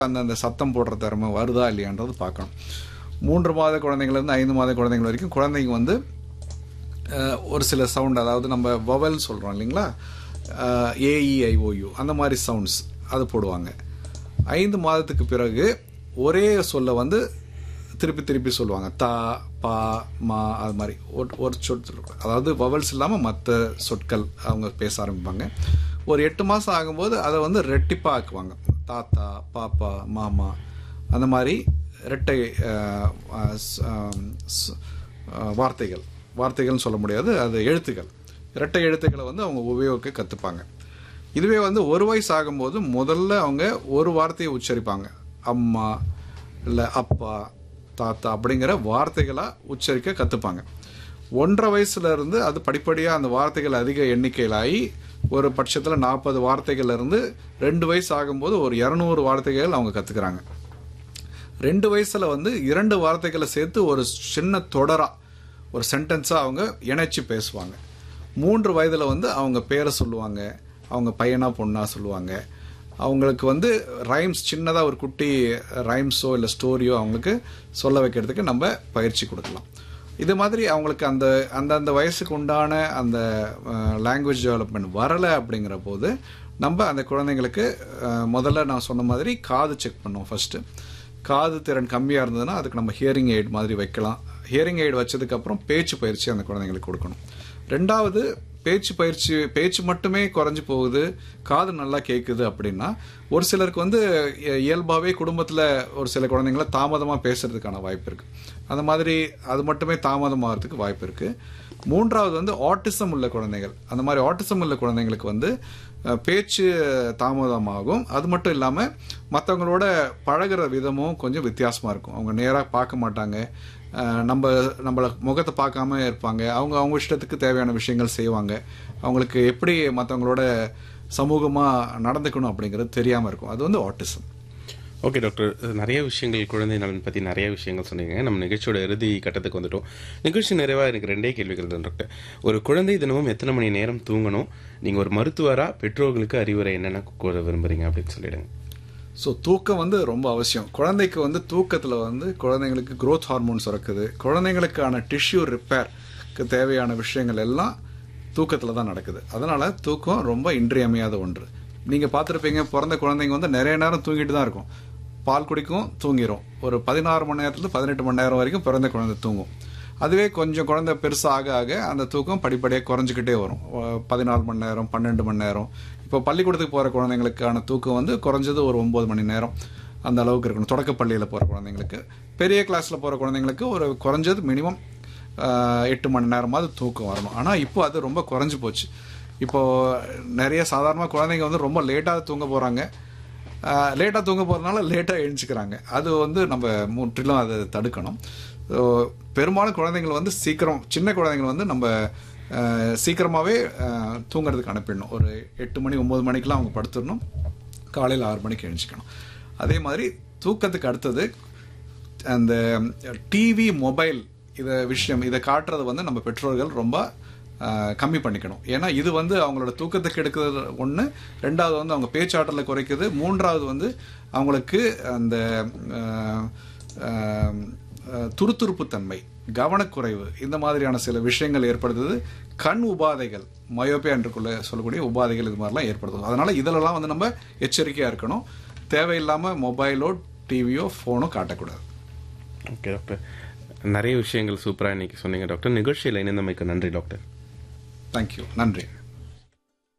அந்த அந்த சத்தம் போடுற திறமை வருதா இல்லையான்றது பார்க்கணும் மூன்று மாத குழந்தைங்கள்லேருந்து ஐந்து மாத குழந்தைங்கள் வரைக்கும் குழந்தைங்க வந்து அஹ், ஒரு சில சவுண்ட் அதாவது நம்ம வவல் சொல்கிறோம் இல்லைங்களா ஏஇஐஓயு அந்த மாதிரி சவுண்ட்ஸ் அது போடுவாங்க ஐந்து மாதத்துக்கு பிறகு ஒரே சொல்ல வந்து திருப்பி திருப்பி சொல்லுவாங்க தா பா மா அது மாதிரி ஒரு ஒரு சொல் அதாவது வவல்ஸ் இல்லாமல் மற்ற சொற்கள் அவங்க பேச ஆரம்பிப்பாங்க ஒரு எட்டு மாதம் ஆகும்போது அதை வந்து ரெட்டிப்பாக ஆக்குவாங்க தாத்தா பாப்பா மாமா அந்த மாதிரி இரட்டை அஹ், அஹ், ஸ்- அஹ், ஸ்- அஹ், வார்த்தைகள் வார்த்தைகள்னு சொல்ல முடியாது அது எழுத்துக்கள் இரட்டை எழுத்துக்களை வந்து அவங்க உபயோகிக்க கற்றுப்பாங்க இதுவே வந்து ஒரு வயசு ஆகும்போது முதல்ல அவங்க ஒரு வார்த்தையை உச்சரிப்பாங்க அம்மா இல்லை அப்பா தாத்தா அப்படிங்கிற வார்த்தைகளாக உச்சரிக்க கற்றுப்பாங்க ஒன்றரை வயசுல இருந்து அது படிப்படியாக அந்த வார்த்தைகள் அதிக எண்ணிக்கையிலாகி ஒரு பட்சத்தில் நாற்பது வார்த்தைகள்ல இருந்து ரெண்டு வயசு ஆகும்போது ஒரு இரநூறு வார்த்தைகள் அவங்க கற்றுக்குறாங்க ரெண்டு வயசுல வந்து இரண்டு வார்த்தைகளை சேர்த்து ஒரு சின்ன தொடரா ஒரு சென்டென்ஸா அவங்க இணைச்சு பேசுவாங்க மூன்று வயதுல வந்து அவங்க பேரை சொல்லுவாங்க அவங்க பையனா பொண்ணா சொல்லுவாங்க அவங்களுக்கு வந்து ரைம்ஸ் சின்னதாக ஒரு குட்டி ரைம்ஸோ இல்லை ஸ்டோரியோ அவங்களுக்கு சொல்ல வைக்கிறதுக்கு நம்ம பயிற்சி கொடுக்கலாம் இது மாதிரி அவங்களுக்கு அந்த அந்தந்த வயசுக்கு உண்டான அந்த லாங்குவேஜ் டெவலப்மெண்ட் வரலை அப்படிங்கிற போது நம்ம அந்த குழந்தைங்களுக்கு அஹ், முதல்ல நான் சொன்ன மாதிரி காது செக் பண்ணுவோம் ஃபர்ஸ்ட்டு காது திறன் கம்மியாக இருந்ததுன்னா அதுக்கு நம்ம ஹியரிங் எய்ட் மாதிரி வைக்கலாம் ஹியரிங் எய்ட் வச்சதுக்கப்புறம் பேச்சு பயிற்சி அந்த குழந்தைங்களுக்கு கொடுக்கணும் ரெண்டாவது பேச்சு பயிற்சி பேச்சு மட்டுமே குறைஞ்சு போகுது காது நல்லா கேட்குது அப்படின்னா ஒரு சிலருக்கு வந்து இய- இயல்பாகவே குடும்பத்தில் ஒரு சில குழந்தைங்கள தாமதமாக பேசுறதுக்கான வாய்ப்பு இருக்கு அந்த மாதிரி அது மட்டுமே தாமதமாகிறதுக்கு வாய்ப்பு இருக்கு மூன்றாவது வந்து ஆட்டிசம் உள்ள குழந்தைகள் அந்த மாதிரி ஆட்டிசம் உள்ள குழந்தைங்களுக்கு வந்து அஹ், பேச்சு தாமதமாகும் அது மட்டும் இல்லாமல் மற்றவங்களோட பழகுற விதமும் கொஞ்சம் வித்தியாசமாக இருக்கும் அவங்க நேராக பார்க்க மாட்டாங்க அஹ், நம்ம நம்மள முகத்தை பார்க்காம இருப்பாங்க அவங்க அவங்க இஷ்டத்துக்கு தேவையான விஷயங்கள் செய்வாங்க அவங்களுக்கு எப்படி மற்றவங்களோட சமூகமாக நடந்துக்கணும் அப்படிங்கிறது தெரியாமல் இருக்கும் அது வந்து ஆட்டிசம் ஓகே டாக்டர் நிறைய விஷயங்கள் குழந்தை நலன் பற்றி நிறைய விஷயங்கள் சொன்னீங்க நம்ம நிகழ்ச்சியோட இறுதி கட்டத்துக்கு வந்துட்டோம் நிகழ்ச்சி நிறைவாக எனக்கு ரெண்டே கேள்விகள் தான் டாக்டர் ஒரு குழந்தை தினமும் எத்தனை மணி நேரம் தூங்கணும் நீங்கள் ஒரு மருத்துவரா பெற்றோர்களுக்கு அறிவுரை என்னென்ன கூற விரும்புறீங்க அப்படின்னு சொல்லிடுங்க ஸோ தூக்கம் வந்து ரொம்ப அவசியம் குழந்தைக்கு வந்து தூக்கத்தில் வந்து குழந்தைங்களுக்கு growth ஹார்மோன் சுரக்குது குழந்தைங்களுக்கான டிஷ்யூ ரிப்பேர்க்கு தேவையான விஷயங்கள் எல்லாம் தூக்கத்தில் தான் நடக்குது அதனால தூக்கம் ரொம்ப இன்றியமையாத ஒன்று நீங்கள் பார்த்துருப்பீங்க பிறந்த குழந்தைங்க வந்து நிறைய நேரம் தூங்கிட்டு தான் இருக்கும் பால் குடிக்கும் தூங்கிரும் ஒரு பதினாறு மணி நேரத்துலேருந்து பதினெட்டு மணி நேரம் வரைக்கும் பிறந்த குழந்தை தூங்கும் அதுவே கொஞ்சம் குழந்தை பெருசாக ஆக ஆக அந்த தூக்கம் படிப்படியாக குறைஞ்சிக்கிட்டே வரும் அஹ் பதினாலு மணி நேரம் பன்னெண்டு மணி நேரம் இப்போ பள்ளிக்கூடத்துக்கு போகிற குழந்தைங்களுக்கான தூக்கம் வந்து குறைஞ்சது ஒரு ஒம்பது மணி நேரம் அந்த அளவுக்கு இருக்கணும் தொடக்கப்பள்ளியில் போகிற குழந்தைங்களுக்கு பெரிய கிளாஸில் போகிற குழந்தைங்களுக்கு ஒரு குறைஞ்சது மினிமம் எட்டு மணி நேரமாவது தூக்கம் வரணும் ஆனால் இப்போ அது ரொம்ப குறைஞ்சி போச்சு இப்போ நிறைய சாதாரணமாக குழந்தைங்க வந்து ரொம்ப லேட்டாக தூங்க போகிறாங்க லேட்டாக தூங்க போகிறதுனால லேட்டாக எழுஞ்சிக்கிறாங்க அது வந்து நம்ம முற்றிலும் அதை தடுக்கணும் So, பெரும்பாலும் குழந்தைங்கள் வந்து சீக்கிரம் சின்ன குழந்தைங்கள் வந்து நம்ம அஹ், சீக்கிரமாகவே அஹ், தூங்குறதுக்கு அனுப்பிடணும் ஒரு எட்டு மணி ஒம்பது மணிக்கெலாம் அவங்க படுத்துடணும் காலையில் ஆறு மணிக்கு எழுஞ்சிக்கணும் அதே மாதிரி தூக்கத்துக்கு அடுத்தது அந்த டிவி மொபைல் இதை விஷயம் இதை காட்டுறது வந்து நம்ம பெற்றோர்கள் ரொம்ப ஆஹ், கம்மி பண்ணிக்கணும் ஏன்னா இது வந்து அவங்களோட தூக்கத்துக்கு எடுக்கிறது ஒன்று ரெண்டாவது வந்து அவங்க பேச்சாற்றலை குறைக்குது மூன்றாவது வந்து அவங்களுக்கு அந்த ஆஹ், ஆஹ், ஆஹ், துருதுருப்புத்தன்மை கவனக்குறைவு இந்த மாதிரியான சில விஷயங்கள் ஏற்படுத்துது கண் உபாதைகள் மயோபியா என்றுக்குள்ள சொல்லக்கூடிய உபாதைகள் இது மாதிரிலாம் ஏற்படுத்தும் அதனால இதிலெல்லாம் வந்து நம்ம எச்சரிக்கையாக இருக்கணும் தேவையில்லாமல் மொபைலோ டிவியோ ஃபோனோ காட்டக்கூடாது ஓகே டாக்டர் நிறைய விஷயங்கள் சூப்பராக இன்னைக்கு சொன்னீங்க டாக்டர் நிகழ்ச்சியில் இணைந்தமைக்கு நன்றி டாக்டர் தேங்க்யூ நன்றி